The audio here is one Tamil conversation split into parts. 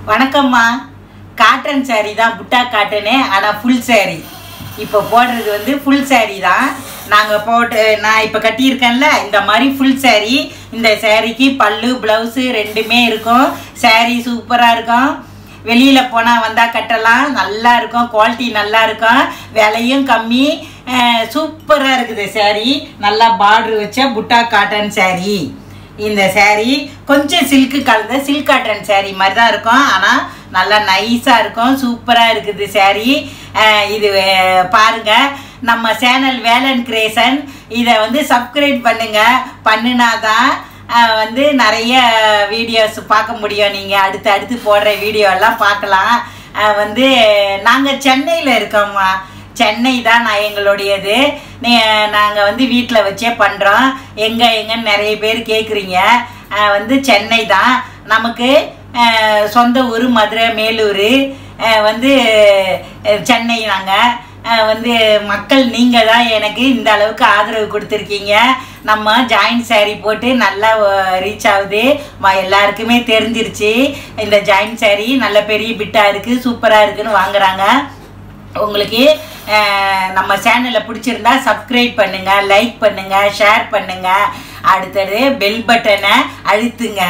வணக்கம்மா காட்டன் saree தான் புட்டா காட்டனு ஆனால் ஃபுல் saree இப்போ போடுறது வந்து ஃபுல் saree தான் நாங்கள் போட்டு நான் இப்போ கட்டியிருக்கேன்ல இந்த மாதிரி ஃபுல் saree இந்த சாரீக்கு பல்லு ப்ளவுஸு ரெண்டுமே இருக்கும் saree சூப்பராக இருக்கும் வெளியில் போனால் வந்தால் கட்டலாம் நல்லா இருக்கும் குவாலிட்டி நல்லா இருக்கும் விலையும் கம்மி சூப்பராக இருக்குது saree நல்லா பார்டர் வச்ச புட்டா காட்டன் saree இந்த saree கொஞ்சம் சில்க்கு கலந்த சில்க் காட்டன் saree மாதிரி தான் இருக்கும் ஆனால் நல்லா நைஸாக இருக்கும் சூப்பராக இருக்குது saree அஹ் இது அஹ், பாருங்க நம்ம சேனல் வேலன் கிரேசன் இதை வந்து சப்ஸ்கிரைப் பண்ணுங்க பண்ணினாதான் அஹ், வந்து நிறைய வீடியோஸ் பார்க்க முடியும் நீங்கள் அடுத்து அடுத்து போடுற வீடியோ எல்லாம் பார்க்கலாம் அஹ், வந்து நாங்கள் சென்னையில் இருக்கோம்மா சென்னை தான் நான் எங்களுடையது நாங்கள் வந்து வீட்டில் வச்சே பண்ணுறோம் எங்கே எங்கன்னு நிறைய பேர் கேட்குறீங்க வந்து சென்னை தான் நமக்கு அஹ், சொந்த ஊர் மதுரை மேலூர் அஹ், வந்து அஹ், சென்னை நாங்கள் வந்து மக்கள் நீங்கள் தான் எனக்கு இந்த அளவுக்கு ஆதரவு கொடுத்துருக்கீங்க நம்ம ஜாயின்ட் saree போட்டு நல்லா ரீச் ஆகுது ம- எல்லாருக்குமே தெரிஞ்சிருச்சு இந்த ஜாயின்ட் saree நல்ல பெரிய பிட்டாக இருக்குது சூப்பராக இருக்குன்னு வாங்குறாங்க உங்களுக்கு அஹ், நம்ம சேனலை பிடிச்சிருந்தா சப்ஸ்கிரைப் பண்ணுங்க லைக் பண்ணுங்க ஷேர் பண்ணுங்க அடுத்தது பெல் பட்டனை அழுத்துங்க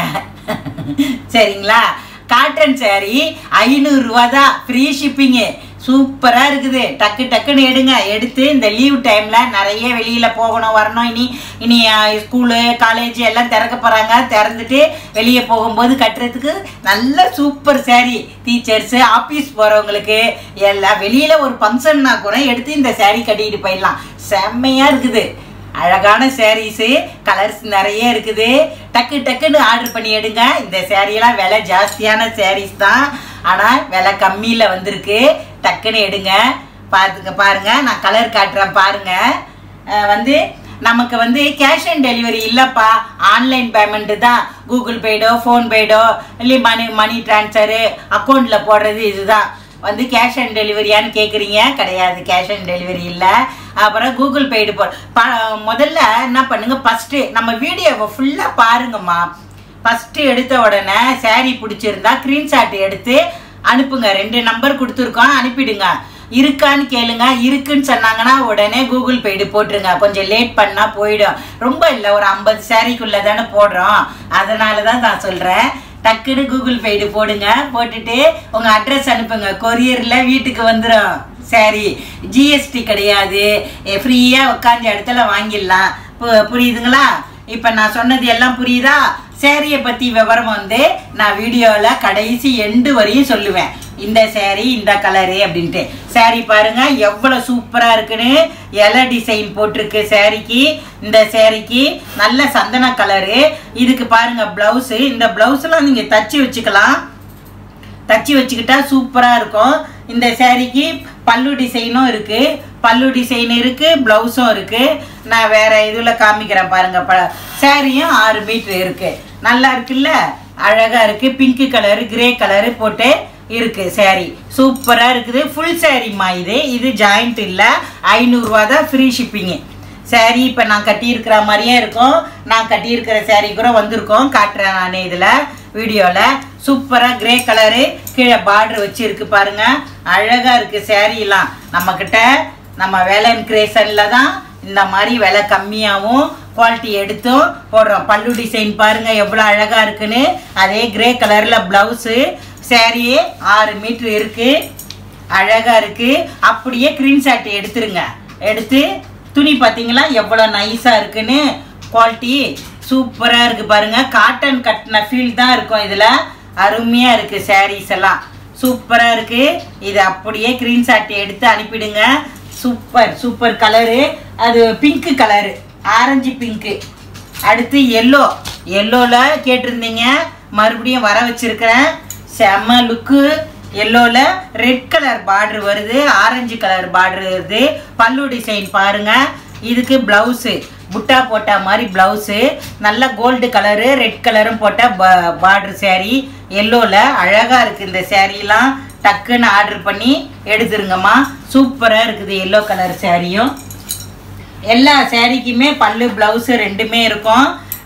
சரிங்களா காட்டன் saree ஐநூறுரூவா தான் ஃப்ரீ ஷிப்பிங்கு சூப்பராக இருக்குது டக்கு டக்குன்னு எடுங்க எடுத்து இந்த லீவ் டைமில் நிறைய வெளியில் போகணும் வரணும் இனி இனி ஸ்கூலு காலேஜ் எல்லாம் திறக்க போகிறாங்க திறந்துட்டு வெளியே போகும்போது கட்டுறதுக்கு நல்ல சூப்பர் saree டீச்சர்ஸு ஆஃபீஸ் போகிறவங்களுக்கு எல்லாம் வெளியில் ஒரு ஃபங்க்ஷன்னா கூட எடுத்து இந்த saree கட்டிக்கிட்டு போயிடலாம் செம்மையாக இருக்குது அழகான சாரீஸு கலர்ஸ் நிறைய இருக்குது டக்கு டக்குன்னு ஆர்டர் பண்ணி எடுங்க இந்த சேரீலாம் விலை ஜாஸ்தியான சாரீஸ் தான் ஆனால் விலை கம்மியில் வந்திருக்கு டக்குன்னு எடுங்க பார்த்துக்க பாருங்க நான் கலர் காட்டுறேன் பாருங்க அஹ் வந்து நமக்கு வந்து கேஷ் ஆன் டெலிவரி இல்லைப்பா ஆன்லைன் பேமெண்ட்டு தான் கூகுள் பேடோ ஃபோன்பேடோ இல்லை மணி மணி ட்ரான்ஸ்ஃபரு அக்கௌண்ட்டில் போடுறது இதுதான் வந்து கேஷ் ஆன் டெலிவரியான்னு கேட்குறீங்க கிடையாது கேஷ் ஆன் டெலிவரி இல்லை அப்புறம் கூகுள் பெய்டு போ ப முதல்ல என்ன பண்ணுங்க ஃபஸ்ட்டு நம்ம வீடியோவை ஃபுல்லாக பாருங்கம்மா ஃபஸ்ட்டு எடுத்த உடனே saree பிடிச்சிருந்தா ஸ்க்ரீன்ஷாட் எடுத்து அனுப்புங்க ரெண்டு நம்பர் கொடுத்துருக்கோம் அனுப்பிடுங்க இருக்கான்னு கேளுங்க இருக்குன்னு சொன்னாங்கன்னா உடனே கூகுள் பெய்டு போட்டுருங்க கொஞ்சம் லேட் பண்ணால் போயிடும் ரொம்ப இல்லை ஒரு ஐம்பது சாரிக்குள்ளே தானே போடுறோம் அதனால தான் நான் சொல்கிறேன் டக்குன்னு கூகுள் பெய்டு போடுங்க போட்டுட்டு உங்கள் அட்ரஸ் அனுப்புங்க கொரியரில் வீட்டுக்கு வந்துடும் சரி ஜிஎஸ்டி கிடையாது ஃப்ரீயாக உட்காந்த இடத்துல வாங்கிடலாம் பு- புரியுதுங்களா இப்போ நான் சொன்னது எல்லாம் புரியுதா சேரீயை பற்றி விவரம் வந்து நான் வீடியோவில் கடைசி எண்டு வரையும் சொல்லுவேன் இந்த சேரீ இந்த கலரு அப்படின்ட்டு சேரீ பாருங்க எவ்வளோ சூப்பராக இருக்குன்னு இலை டிசைன் போட்டிருக்கு சேரீக்கு இந்த சேரீக்கு நல்ல சந்தன கலரு இதுக்கு பாருங்க ப்ளவுஸு இந்த ப்ளவுஸ்லாம் நீங்கள் தச்சு வச்சுக்கலாம் தச்சு வச்சுக்கிட்டா சூப்பராக இருக்கும் இந்த சேரீக்கு பல்லு டிசைனும் இருக்குது பல்லு டிசைன் இருக்குது ப்ளவுஸும் இருக்குது நான் வேற இதில் காமிக்கிறேன் பாருங்க ப சேரீயும் ஆறு மீட்ரு இருக்குது நல்லா இருக்குல்ல அழகாக இருக்குது பிங்க் கலரு கிரே கலரு போட்டு இருக்குது saree சூப்பராக இருக்குது ஃபுல் சாரீம்மா இது இது ஜாயிண்ட் இல்லை ஐநூறுரூவா தான் ஃப்ரீ ஷிப்பிங்கு saree இப்போ நான் கட்டியிருக்கிற மாதிரியே இருக்கும் நான் கட்டியிருக்கிற saree கூட வந்திருக்கோம் காட்டுறேன் நான் இதில் வீடியோவில் சூப்பராக கிரே கலரு கீழே பார்டர் வச்சிருக்கு பாருங்க அழகாக இருக்குது சேரீலாம் நம்மக்கிட்ட நம்ம வேலன் கிரேசனில் தான் இந்த மாதிரி விலை கம்மியாகவும் குவாலிட்டி எடுத்தும் போடுறோம் பல்லு டிசைன் பாருங்க எவ்வளோ அழகாக இருக்குன்னு அதே கிரே கலரில் ப்ளவுஸு சேரீயே ஆறு மீட்ரு இருக்குது அழகா இருக்கு அப்படியே ஸ்க்ரீன்ஷாட் எடுத்துருங்க எடுத்து துணி பார்த்தீங்களா எவ்வளோ நைஸா இருக்குன்னு குவாலிட்டி சூப்பரா இருக்கு பாருங்க காட்டன் கட்டின ஃபீல் தான் இருக்கும் இதுல அருமையா இருக்கு சாரீஸ் எல்லாம் சூப்பரா இருக்கு இது அப்படியே ஸ்க்ரீன்ஷாட் எடுத்து அனுப்பிடுங்க சூப்பர் சூப்பர் கலரு அது பிங்க் கலரு ஆரஞ்சு பிங்க்கு அடுத்து எல்லோ எல்லோவில் கேட்டிருந்தீங்க மறுபடியும் வர வச்சிருக்கிறேன் செம்ம லுக்கு எல்லோவில் ரெட் கலர் பார்டர் வருது ஆரஞ்சு கலர் பார்டர் வருது பல்லு டிசைன் பாருங்க இதுக்கு ப்ளவுஸு புட்டா போட்ட மாதிரி ப்ளவுஸு நல்ல கோல்டு கலரு ரெட் கலரும் போட்ட பார்டர் saree எல்லோவில் அழகாக இருக்குது இந்த சேரீலாம் டக்குன்னு ஆர்டர் பண்ணி எடுத்துருங்கம்மா சூப்பராக இருக்குது எல்லோ கலர் சாரியும் எல்லா சேரீக்குமே பல்லு ப்ளவுஸு ரெண்டுமே இருக்கும்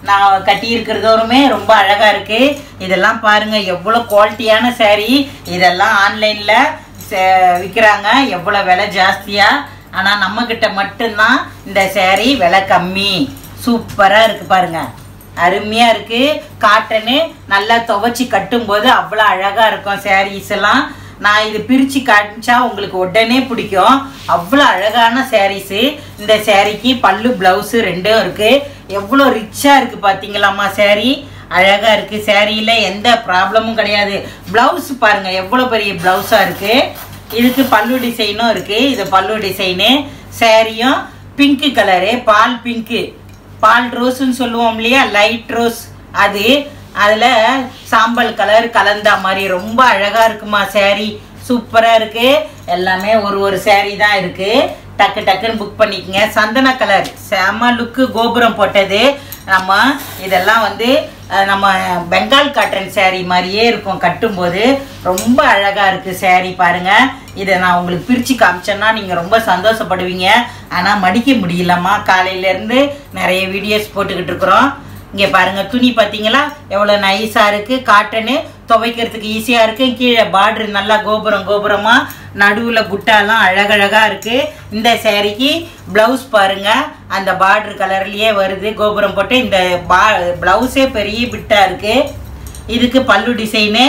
நான் கட்டி இருக்கிறதோருமே ரொம்ப அழகா இருக்கு இதெல்லாம் பாருங்க எவ்வளோ குவாலிட்டியான saree இதெல்லாம் ஆன்லைன்ல விற்கிறாங்க எவ்வளோ விலை ஜாஸ்தியா ஆனால் நம்ம கிட்ட மட்டும்தான் இந்த saree விலை கம்மி சூப்பராக இருக்கு பாருங்க அருமையா இருக்கு காட்டனு நல்லா துவைச்சி கட்டும்போது அவ்வளோ அழகா இருக்கும் sarees எல்லாம் நான் இது பிரித்து காமிச்சா உங்களுக்கு உடனே பிடிக்கும் அவ்வளோ அழகான சாரீஸு இந்த சாரீக்கு பல்லு ப்ளவுஸு ரெண்டும் இருக்குது எவ்வளோ ரிச்சாக இருக்குது பார்த்தீங்களாம்மா saree அழகாக இருக்குது சேரீயில் எந்த ப்ராப்ளமும் கிடையாது ப்ளவுஸ் பாருங்கள் எவ்வளோ பெரிய ப்ளவுஸாக இருக்குது இதுக்கு பல்லு டிசைனும் இருக்குது இது பல்லு டிசைனு சேரீயும் பிங்க்கு கலரு பால் பிங்க்கு பால் ரோஸ்ன்னு சொல்லுவோம் இல்லையா லைட் ரோஸ் அது அதில் சாம்பல் கலர் கலந்த மாதிரி ரொம்ப அழகாக இருக்குமா saree சூப்பராக இருக்குது எல்லாமே ஒரு ஒரு saree தான் இருக்குது டக்கு டக்குன்னு புக் பண்ணிக்கங்க சந்தன கலர் செம லுக்கு கோபுரம் போட்டது நம்ம இதெல்லாம் வந்து அஹ், நம்ம பெங்கால் காட்டன் saree மாதிரியே இருக்கும் கட்டும்போது ரொம்ப அழகாக இருக்குது saree பாருங்கள் இதை நான் உங்களுக்கு பிரித்து காமிச்சேன்னா நீங்கள் ரொம்ப சந்தோஷப்படுவீங்க ஆனால் மடிக்க முடியலம்மா காலையிலேருந்து நிறைய வீடியோஸ் போட்டுக்கிட்டு இருக்கிறோம் இங்கே பாருங்கள் துணி பார்த்தீங்களா எவ்வளோ நைஸாக இருக்குது காட்டனு துவைக்கிறதுக்கு ஈஸியாக இருக்குது கீழே பார்டர் நல்லா கோபுரம் கோபுரமாக நடுவில் புட்டாலாம் அழகழகாக இருக்குது இந்த சேரீக்கு ப்ளவுஸ் பாருங்கள் அந்த பார்டர் கலர்லேயே வருது கோபுரம் போட்டு இந்த பா ப்ளவுஸே பெரிய பிட்டாக இருக்குது இதுக்கு பல்லு டிசைனு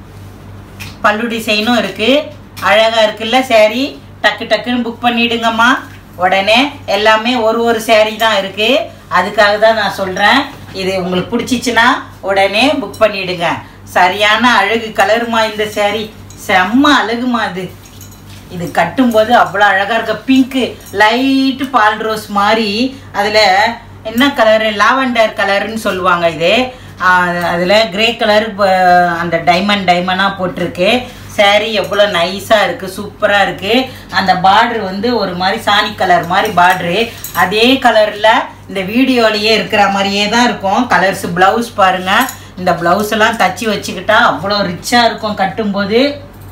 பல்லு டிசைனும் இருக்குது அழகாக இருக்குல்ல saree டக்கு டக்குன்னு புக் பண்ணிடுங்கம்மா உடனே எல்லாமே ஒரு ஒரு saree தான் இருக்குது அதுக்காக தான் நான் சொல்கிறேன் இது உங்களுக்கு பிடிச்சிச்சின்னா உடனே புக் பண்ணிடுங்க சரியான அழகு கலருமா இந்த saree செம்ம அழகுமா இது இது கட்டும்போது அவ்வளோ அழகாக இருக்க பிங்க்கு லைட்டு பால் ரோஸ் மாதிரி அதில் என்ன கலரு லாவெண்டர் கலருன்னு சொல்லுவாங்க இது அதில் கிரே கலர் அந்த டைமண்ட் டைமண்டாக போட்டிருக்கு saree எவ்வளோ நைஸாக இருக்குது சூப்பராக இருக்குது அந்த பார்டர் வந்து ஒரு மாதிரி சாணி கலர் மாதிரி பார்டரு அதே கலரில் இந்த வீடியோலையே இருக்கிற மாதிரியே தான் இருக்கும் கலர்ஸ் ப்ளவுஸ் பாருங்கள் இந்த ப்ளவுஸ் எல்லாம் தச்சு வச்சுக்கிட்டா அவ்வளோ ரிச்சாக இருக்கும் கட்டும்போது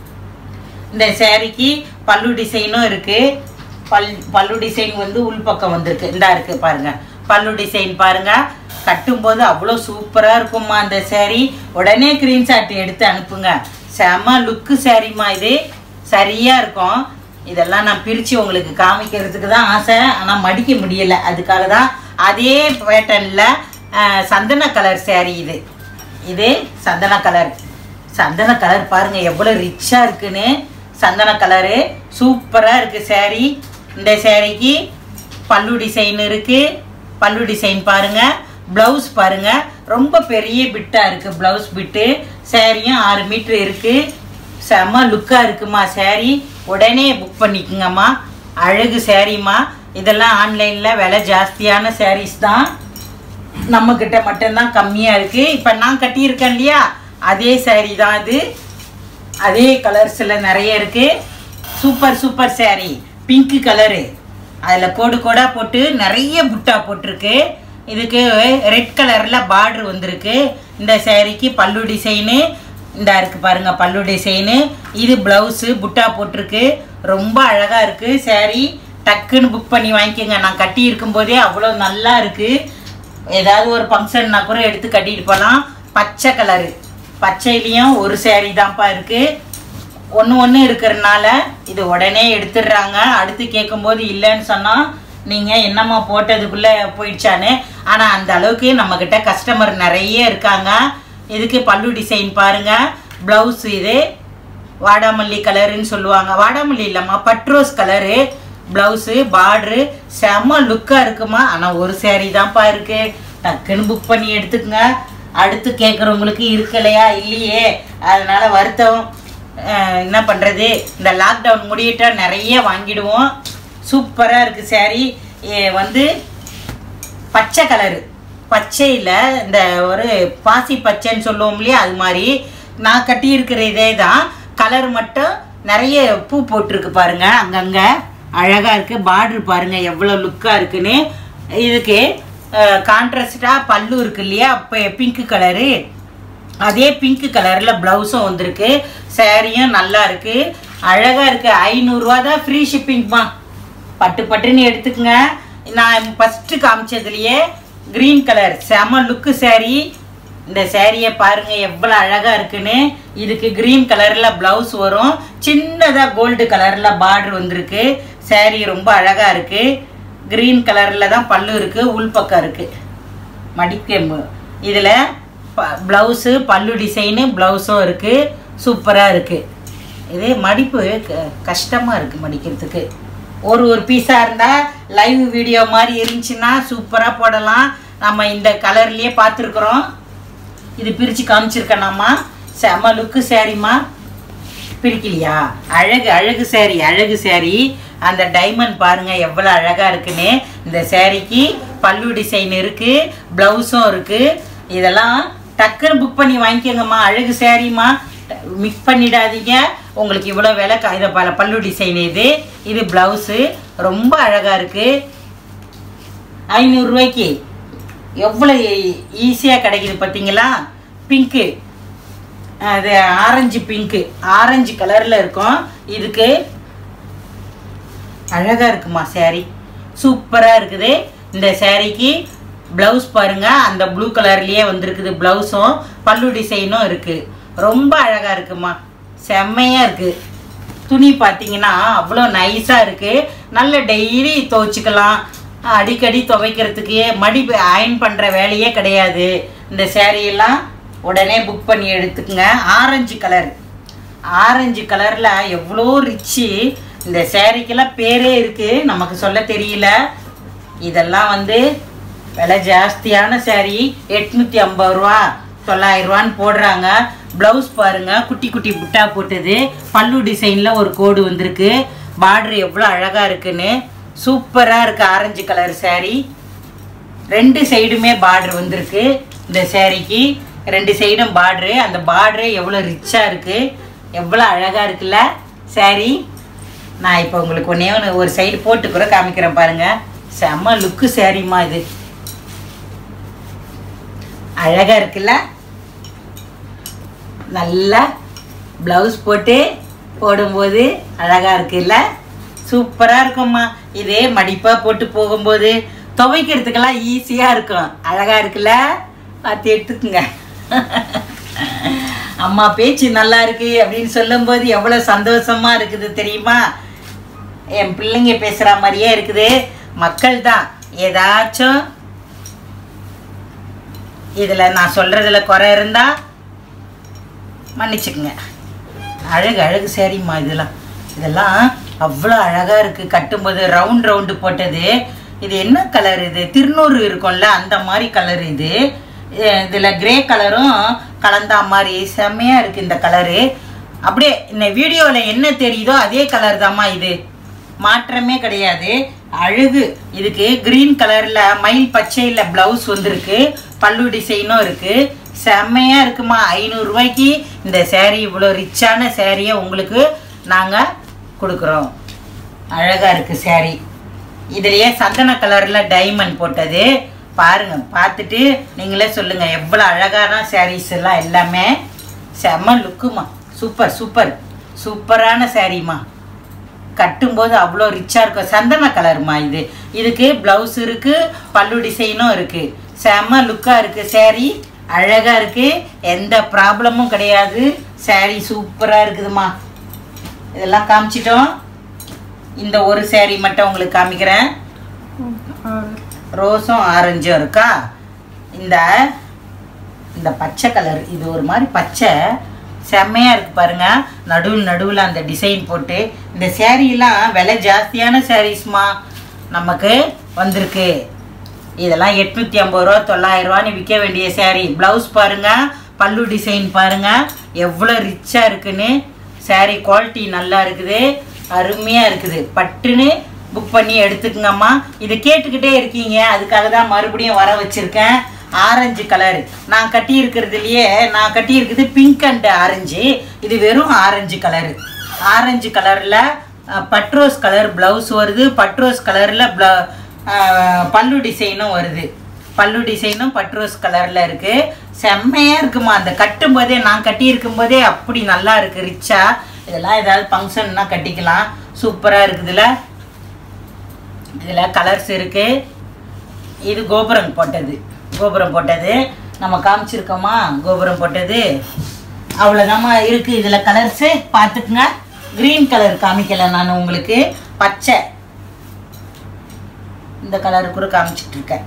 இந்த சேரீக்கு பல்லு டிசைனும் இருக்கு பல் பல்லு டிசைன் வந்து உள்பக்கம் வந்திருக்கு இந்தா இருக்கு பாருங்க பல்லு டிசைன் பாருங்க கட்டும்போது அவ்வளோ சூப்பராக இருக்கும்மா அந்த saree உடனே ஸ்க்ரீன்ஷாட் எடுத்து அனுப்புங்க செம லுக்கு சாரீம்மா இது சரியாக இருக்கும் இதெல்லாம் நான் பிரித்து உங்களுக்கு காமிக்கிறதுக்கு தான் ஆசை ஆனால் மடிக்க முடியலை அதுக்காக தான் அதே பேட்டர்னில் சந்தன கலர் saree இது இது சந்தன கலர் சந்தன கலர் பாருங்க எவ்வளோ ரிச்சாக இருக்குன்னு சந்தன கலரு சூப்பராக இருக்கு saree இந்த சேரீக்கு பல்லு டிசைன் இருக்கு பல்லு டிசைன் பாருங்க ப்ளவுஸ் பாருங்க ரொம்ப பெரிய பிட்டாக இருக்கு ப்ளவுஸ் பிட்டு சேரீயும் ஆறு மீட்ரு இருக்கு செம லுக்காக இருக்குமா saree உடனே புக் பண்ணிக்கோங்கம்மா அழகு சாரீம்மா இதெல்லாம் ஆன்லைனில் விலை ஜாஸ்தியான sarees தான் நம்ம கிட்ட மட்டும்தான் கம்மியா இருக்கு இப்ப நான் கட்டியிருக்கேன் இல்லையா அதே saree தான் இது அதே கலர்ஸ்ல நிறைய இருக்கு super super saree pink colour அதில் கோடு கோடா போட்டு நிறைய புட்டா போட்டிருக்கு இதுக்கு ரெட் கலரில் பார்டர் வந்திருக்கு இந்த சாரீக்கு பல்லு டிசைனு இந்த இருக்கு பாருங்க பல்லு டிசைனு இது ப்ளவுஸு புட்டா போட்டிருக்கு ரொம்ப அழகாக இருக்கு saree டக்குன்னு புக் பண்ணி வாங்கிக்கோங்க நான் கட்டி இருக்கும்போதே அவ்வளோ நல்லா இருக்கு ஏதாவது ஒரு ஃபங்க்ஷன்னா கூட எடுத்து கட்டிட்டு போகலாம் பச்சை கலரு பச்சையிலையும் ஒரு saree தான்ப்பா இருக்குது ஒன்று ஒன்று இருக்கிறனால இது உடனே எடுத்துடுறாங்க அடுத்து கேட்கும்போது இல்லைன்னு சொன்னால் நீங்கள் என்னம்மா போட்டதுக்குள்ளே போயிடுச்சான்னு ஆனால் அந்த அளவுக்கு நம்மக்கிட்ட கஸ்டமர் நிறைய இருக்காங்க இதுக்கு பல்லு டிசைன் பாருங்கள் ப்ளவுஸ் இது வாடாமல்லி கலருன்னு சொல்லுவாங்க வாடாமல்லி இல்லைம்மா பட்ரோஸ் கலரு ப்ளவுஸு பார்ட்ரு செம்ம லுக்காக இருக்குமா ஆனால் ஒரு saree தான்ப்பா இருக்குது டக்குன்னு புக் பண்ணி எடுத்துக்கங்க அடுத்து கேட்குறவங்களுக்கு இருக்கலையா இல்லையே அதனால வருத்தம் அஹ், என்ன பண்ணுறது இந்த லாக்டவுன் முடியிட்டா நிறைய வாங்கிடுவோம் சூப்பராக இருக்குது saree ஏ, வந்து பச்சை கலரு பச்சையில் இந்த ஒரு பாசி பச்சைன்னு சொல்லுவோம் இல்லையா அது மாதிரி நான் கட்டியிருக்கிற இதே தான் கலர் மட்டும் நிறைய பூ போட்டிருக்கு பாருங்க அங்கங்கே அழகாக இருக்குது பார்டர் பாருங்க எவ்வளோ லுக்காக இருக்குன்னு இதுக்கு கான்ட்ராஸ்டாக பல்லு இருக்கு இல்லையா இப்போ பிங்க் கலரு அதே பிங்க் கலரில் ப்ளவுஸும் வந்திருக்கு சாரியும் நல்லா இருக்கு அழகாக இருக்கு ஐநூறுரூவா தான் ஃப்ரீ ஷிப்பிங்மா பட்டு பட்டுன்னு எடுத்துக்கங்க நான் ஃபஸ்ட்டு காமிச்சதுலையே கிரீன் கலர் செம லுக்கு saree இந்த சேரீயை பாருங்க எவ்வளோ அழகா இருக்குன்னு இதுக்கு கிரீன் கலர்ல பிளவுஸ் வரும் சின்னதா கோல்டு கலர்ல பார்டர் வந்திருக்கு saree ரொம்ப அழகா இருக்கு கிரீன் கலர்ல தான் பல்லு இருக்கு உள்பக்கம் இருக்கு மடிக்க இதில் ப்ளவுஸு பல்லு டிசைனு ப்ளவுஸும் இருக்குது சூப்பராக இருக்குது இது மடிப்பு க- கஷ்டமா இருக்குது மடிக்கிறதுக்கு ஒரு ஒரு பீஸாக இருந்தால் லைவ் வீடியோ மாதிரி இருந்துச்சுன்னா சூப்பராக போடலாம் நம்ம இந்த கலர்லேயே பார்த்துருக்குறோம் இது பிரித்து காமிச்சிருக்கேனாம்மா செம லுக்கு சாரிம்மா பிரிக்கலையா அழகு அழகு saree அழகு saree அந்த டைமண்ட் பாருங்க எவ்வளோ அழகா இருக்குன்னு இந்த சாரிக்கு பல்லு டிசைன் இருக்கு பிளவுஸும் இருக்கு இதெல்லாம் டக்குன்னு புக் பண்ணி வாங்கிக்கோங்கம்மா அழகு சாரிம்மா மிக்ஸ் பண்ணிடாதீங்க உங்களுக்கு இவ்வளோ விலை க- இதை பல பல்லு டிசைன் இது இது பிளவுஸு ரொம்ப அழகா இருக்கு ஐநூறுரூவாய்க்கு எவ்வளோ ஈஸியாக கிடைக்குது பார்த்தீங்களா பிங்க்கு அது ஆரஞ்சு பிங்க்கு ஆரஞ்சு கலரில் இருக்கும் இதுக்கு அழகாக இருக்குமா saree சூப்பராக இருக்குது இந்த சாரீக்கு ப்ளவுஸ் பாருங்க அந்த ப்ளூ கலர்லேயே வந்திருக்குது ப்ளவுஸும் பல்லு டிசைனும் இருக்குது ரொம்ப அழகாக இருக்குமா செம்மையாக இருக்குது துணி பார்த்தீங்கன்னா அவ்வளோ நைஸாக இருக்குது நல்ல டெய்லி துவைச்சிக்கலாம் அடிக்கடி துவைக்கிறதுக்கு மடி அயன் பண்ணுற வேலையே கிடையாது இந்த சேரீயெல்லாம் உடனே புக் பண்ணி எடுத்துக்கங்க ஆரஞ்சு கலர் ஆரஞ்சு கலரில் எவ்வளோ ரிச்சு இந்த சேரீக்கெல்லாம் பேரே இருக்குது நமக்கு சொல்ல தெரியல இதெல்லாம் வந்து விலை ஜாஸ்தியான saree எட்நூற்றி ஐம்பது ரூபா தொள்ளாயிரம் ரூபான்னு போடுறாங்க ப்ளவுஸ் பாருங்க குட்டி குட்டி புட்டா போட்டது பல்லு டிசைனில் ஒரு கோடு வந்திருக்கு பார்டர் எவ்வளோ அழகாக இருக்குன்னு சூப்பராக இருக்கு ஆரஞ்சு கலர் saree ரெண்டு சைடுமே பார்டர் வந்திருக்கு இந்த சேரீக்கு ரெண்டு சைடும் பார்டரு அந்த பார்டரே எவ்வளோ ரிச்சாக இருக்குது எவ்வளோ அழகாக இருக்குல்ல saree நான் இப்போ உங்களுக்கு ஒன்றே ஒன்று ஒரு சைடு போட்டு கூட காமிக்கிறேன் பாருங்க செம்ம லுக்கு சாரிம்மா இது அழகாக இருக்குல்ல நல்லா ப்ளவுஸ் போட்டு போடும்போது அழகாக இருக்குல்ல சூப்பராக இருக்கும்மா இதே மடிப்பாக போட்டு போகும்போது துவைக்கிறதுக்கெல்லாம் ஈஸியாக இருக்கும் அழகாக இருக்குல்ல பார்த்து எடுத்துக்குங்க அம்மா பேச்சு நல்லா இருக்கு அப்படின்னு சொல்லும்போது எவ்வளோ சந்தோஷமா இருக்குது தெரியுமா என் பிள்ளைங்க பேசுகிற மாதிரியே இருக்குது மக்கள் தான் ஏதாச்சும் இதில் நான் சொல்கிறதுல குறை இருந்தால் மன்னிச்சுக்குங்க அழகு அழகு சரிம்மா இதெல்லாம் இதெல்லாம் அவ்வளோ அழகாக இருக்குது கட்டும்போது ரவுண்ட் ரவுண்டு போட்டது இது என்ன கலர் இது திருநூறு இருக்கும்ல அந்த மாதிரி கலர் இது இதில் கிரே கலரும் கலந்தா மாதிரி செம்மையாக இருக்குது இந்த கலரு அப்படியே இந்த வீடியோவில் என்ன தெரியுதோ அதே கலர் தாம்மா இது மாற்றமே கிடையாது அழகு இதுக்கு கிரீன் கலர்ல மயில் பச்சையில் பிளவுஸ் வந்திருக்கு பல்லு டிசைனும் இருக்கு செம்மையா இருக்குமா ஐநூறு ரூபாய்க்கு இந்த saree இவ்வளோ ரிச்சான சேரீயை உங்களுக்கு நாங்கள் கொடுக்குறோம் அழகா இருக்கு saree இதுலயே சந்தன கலர்ல டைமண்ட் போட்டது பாருங்க பார்த்துட்டு நீங்களே சொல்லுங்க எவ்வளோ அழகான sarees எல்லாம் எல்லாமே செம்ம லுக்குமா சூப்பர் சூப்பர் சூப்பரான சாரீமா கட்டும்போது அவ்வளோ ரிச்சாக இருக்கும் சந்தன கலருமா இது இதுக்கு ப்ளவுஸ் இருக்கு பல்லு டிசைனும் இருக்கு செம்ம லுக்காக இருக்கு saree அழகா இருக்கு எந்த ப்ராப்ளமும் கிடையாது saree சூப்பராக இருக்குதுமா இதெல்லாம் காமிச்சிட்டோம் இந்த ஒரு saree மட்டும் உங்களுக்கு காமிக்கிறேன் ரோஸும் ஆரஞ்சும் இருக்கா இந்த இந்த பச்சை கலர் இது ஒரு மாதிரி பச்சை செம்மையாக இருக்கு பாருங்க நடுவில் நடுவில் அந்த டிசைன் போட்டு இந்த சேரீலாம் விலை ஜாஸ்தியான சாரீஸ்மா நமக்கு வந்திருக்கு இதெல்லாம் எட்நூற்றி ஐம்பது ரூபா தொள்ளாயிரம் ரூபான்னு விற்க வேண்டிய saree ப்ளவுஸ் பாருங்க பல்லு டிசைன் பாருங்க எவ்வளோ ரிச்சாக இருக்குன்னு saree குவாலிட்டி நல்லா இருக்குது அருமையாக இருக்குது பட்டுன்னு புக் பண்ணி எடுத்துக்கங்கம்மா இது கேட்டுக்கிட்டே இருக்கீங்க அதுக்காக தான் மறுபடியும் வர வச்சுருக்கேன் ஆரஞ்சு கலர் நான் கட்டி இருக்கிறதுலையே நான் கட்டி இருக்குது பிங்க் அண்ட் ஆரஞ்சு இது வெறும் ஆரஞ்சு கலரு ஆரஞ்சு கலரில் பட்ரோஸ் கலர் ப்ளவுஸ் வருது பட்ரோஸ் கலரில் ப்ள பல்லு டிசைனும் வருது பல்லு டிசைனும் பட்ரோஸ் கலரில் இருக்குது செம்மையாக இருக்குமா அந்த கட்டும்போதே நான் கட்டி இருக்கும்போதே அப்படி நல்லா இருக்குது ரிச்சா இதெல்லாம் ஏதாவது ஃபங்க்ஷன்னா கட்டிக்கலாம் சூப்பராக இருக்குதுல்ல இதில் கலர்ஸ் இருக்குது இது கோபுரம் போட்டது கோபுரம் போட்டது நம்ம காமிச்சிருக்கோமா கோபுரம் போட்டது அவ்வளோதாம்மா இருக்குது இதில் கலர்ஸு பார்த்துக்குங்க க்ரீன் கலர் காமிக்கல நான் உங்களுக்கு பச்சை இந்த கலர் கூட காமிச்சிட்டு இருக்கேன்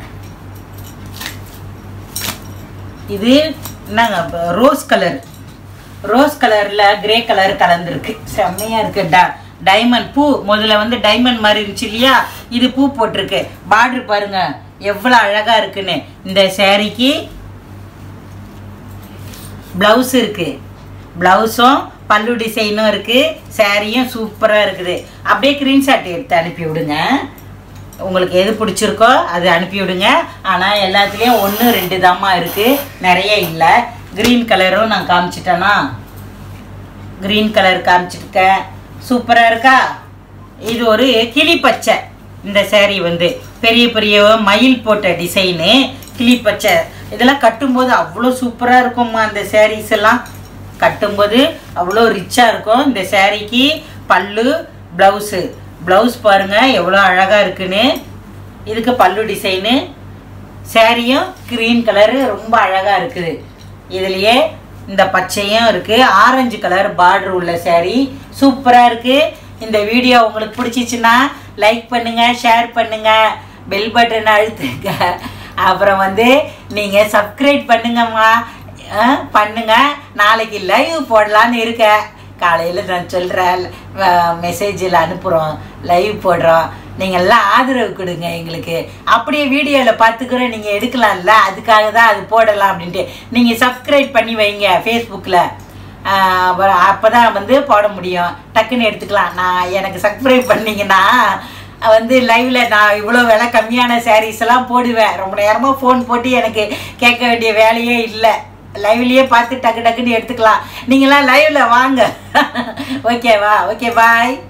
இது என்னங்க ரோஸ் கலர் ரோஸ் கலரில் கிரே கலர் கலந்துருக்கு செம்மையாக இருக்கு டா டைமண்ட் பூ முதல்ல வந்து டைமண்ட் மாதிரி இருந்துச்சு இல்லையா இது பூ போட்டிருக்கு பார்டர் பாருங்க எவ்வளோ அழகாக இருக்குன்னு இந்த சேரீக்கு ப்ளவுஸ் இருக்கு ப்ளவுஸும் பல்லு டிசைனும் இருக்கு சாரியும் சூப்பராக இருக்குது அப்படியே ஸ்க்ரீன்ஷாட் எடுத்து அனுப்பி விடுங்க உங்களுக்கு எது பிடிச்சிருக்கோ அது அனுப்பி விடுங்க ஆனால் எல்லாத்துலேயும் ஒன்று ரெண்டு தாம்மா இருக்குது நிறைய இல்லை க்ரீன் கலரும் நான் காமிச்சிட்டேனா க்ரீன் கலர் காமிச்சிருக்கேன் சூப்பராக இருக்கா இது ஒரு கிளி பச்சை இந்த saree வந்து பெரிய பெரிய மயில் போட்ட டிசைனு கிளி பச்சை இதெல்லாம் கட்டும்போது அவ்வளோ சூப்பராக இருக்கும்மா இந்த sarees எல்லாம் கட்டும்போது அவ்வளோ ரிச்சாக இருக்கும் இந்த சாரீக்கு பல்லு ப்ளவுஸு ப்ளவுஸ் பாருங்கள் எவ்வளோ அழகாக இருக்குன்னு இதுக்கு பல்லு டிசைனு சாரியும் க்ரீன் கலரு ரொம்ப அழகாக இருக்குது இதுலேயே இந்த பச்சையும் இருக்குது ஆரஞ்சு கலர் பார்டர் உள்ள saree சூப்பராக இருக்குது இந்த வீடியோ உங்களுக்கு பிடிச்சிச்சின்னா லைக் பண்ணுங்கள் ஷேர் பண்ணுங்கள் பெல் பட்டன் அழுத்துங்க அப்புறம் வந்து நீங்கள் சப்ஸ்கிரைப் பண்ணுங்கம்மா ஆ, பண்ணுங்க நாளைக்கு லைவ் போடலான்னு இருக்கேன் காலையில் நான் சொல்கிறேன் மெசேஜில் அனுப்புகிறோம் லைவ் போடுறோம் நீங்கள் எல்லாம் ஆதரவு கொடுங்க எங்களுக்கு அப்படியே வீடியோவில் பார்த்துக்கிறோம் நீங்கள் எடுக்கலாம்ல அதுக்காக தான் அது போடலாம் அப்படின்ட்டு நீங்கள் சப்ஸ்கிரைப் பண்ணி வைங்க ஃபேஸ்புக்கில் அப்போ தான் வந்து போட முடியும் டக்குன்னு எடுத்துக்கலாம் நான் எனக்கு சப்ஸ்கிரைப் பண்ணீங்கன்னா வந்து லைவ்ல நான் இவ்வளோ விலை கம்மியான sarees எல்லாம் போடுவேன் ரொம்ப நேரமாக ஃபோன் போட்டு எனக்கு கேட்க வேண்டிய வேலையே இல்லை லைவ்லயே பார்த்து டக்கு டக்குன்னு எடுத்துக்கலாம் நீங்களாம் லைவ்ல வாங்க ஓகேவா ஓகே பாய்